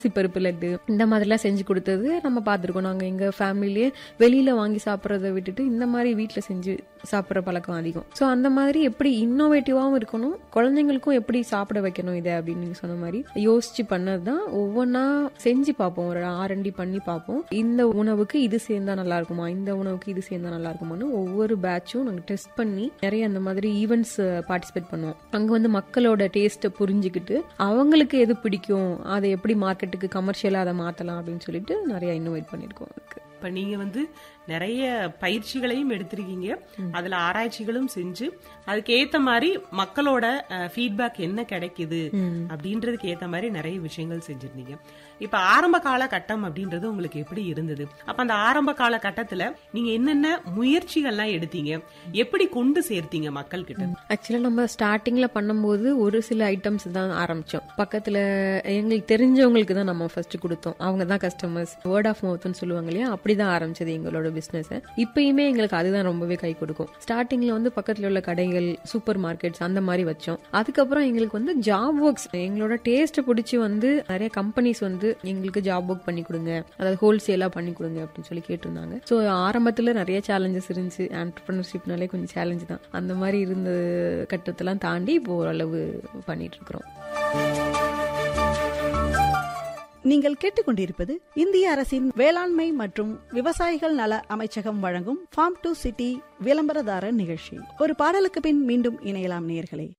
சிப்பருப்பு லட்டு இந்த மாதிரிலாம் செஞ்சு கொடுத்தது நம்ம பார்த்துருக்கோம் நாங்கள் எங்கள் ஃபேமிலியே வெளியில் வாங்கி சாப்பிட்றத விட்டுட்டு இந்த மாதிரி வீட்டில் செஞ்சு சாப்பிட்ற பழக்கம் அதிகம் ஸோ அந்த மாதிரி எப்படி இன்னோவேட்டிவாகவும் இருக்கணும் குழந்தைங்களுக்கும் எப்படி சாப்பிட வைக்கணும் இதை அப்படின்னு நீங்கள் சொன்ன மாதிரி யோசிச்சு பண்ணது தான் ஒவ்வொன்றா செஞ்சு பார்ப்போம் ஒரு ஆரண்டி பண்ணி பார்ப்போம் இந்த உணவுக்கு இது சேர்ந்தா நல்லா இருக்குமா இந்த உணவுக்கு இது சேர்ந்தா நல்லா இருக்குமான்னு ஒவ்வொரு பேட்சும் நாங்கள் டெஸ்ட் பண்ணி நிறைய அந்த மாதிரி ஈவெண்ட்ஸ் பார்ட்டிசிபேட் பண்ணுவோம் அங்கே வந்து மக்களோட டேஸ்ட்டை புரிஞ்சுக்கிட்டு அவங்களுக்கு எது பிடிக்கும் அதை எப்படி மார்க்கெட்டுக்கு கமர்ஷியலாக அதை மாற்றலாம் அப்படின்னு சொல்லிட்டு நிறைய இன்னோவேட் பண்ணியிருக்கோம் அதுக்கு இப்ப நீங்க வந்து நிறைய பயிற்சிகளையும் எடுத்திருக்கீங்க அதுல ஆராய்ச்சிகளும் செஞ்சு அதுக்கு ஏத்த மாதிரி மக்களோட ஃபீட்பேக் என்ன கிடைக்குது அப்படின்றதுக்கு ஏத்த மாதிரி நிறைய விஷயங்கள் செஞ்சிருந்தீங்க இப்ப ஆரம்ப கால கட்டம் அப்படின்றது உங்களுக்கு எப்படி இருந்தது அப்ப அந்த ஆரம்ப கால கட்டத்துல நீங்க என்னென்ன முயற்சிகள்லாம் எடுத்தீங்க எப்படி கொண்டு சேர்த்தீங்க மக்கள் கிட்ட ஆக்சுவலாக நம்ம ஸ்டார்டிங்ல பண்ணும்போது ஒரு சில ஐட்டம்ஸ் தான் ஆரம்பிச்சோம் பக்கத்துல எங்களுக்கு தெரிஞ்சவங்களுக்கு தான் நம்ம ஃபர்ஸ்ட் கொடுத்தோம் அவங்க தான் கஸ்டமர்ஸ் வேர்ட் ஆஃப் மவுத்னு சொல்லுவாங்க இல்லையா அப்படிதான் ஆரம்பிச்சது எங்களோட பிசினஸ் இப்பயுமே எங்களுக்கு அதுதான் ரொம்பவே கை கொடுக்கும் ஸ்டார்டிங்ல வந்து பக்கத்துல உள்ள கடைகள் சூப்பர் மார்க்கெட்ஸ் அந்த மாதிரி வச்சோம் அதுக்கப்புறம் எங்களுக்கு வந்து ஜாப் ஒர்க்ஸ் எங்களோட டேஸ்ட் பிடிச்சி வந்து நிறைய கம்பெனிஸ் வந்து எங்களுக்கு ஜாப் ஒர்க் பண்ணி கொடுங்க அதாவது ஹோல்சேலா பண்ணி கொடுங்க அப்படின்னு சொல்லி கேட்டிருந்தாங்க ஸோ ஆரம்பத்துல நிறைய சேலஞ்சஸ் இருந்துச்சு ஆண்டர்பிரினர்ஷிப்னாலே கொஞ்சம் சேலஞ்சு தான் அந்த மாதிரி இருந்த கட்டத்தெல்லாம் தாண்டி இப்போ ஓரளவு பண்ணிட்டு இருக்கிறோம் நீங்கள் கேட்டுக்கொண்டிருப்பது இந்திய அரசின் வேளாண்மை மற்றும் விவசாயிகள் நல அமைச்சகம் வழங்கும் ஃபார்ம் டு சிட்டி விளம்பரதாரர் நிகழ்ச்சி ஒரு பாடலுக்கு பின் மீண்டும் இணையலாம் நேர்களே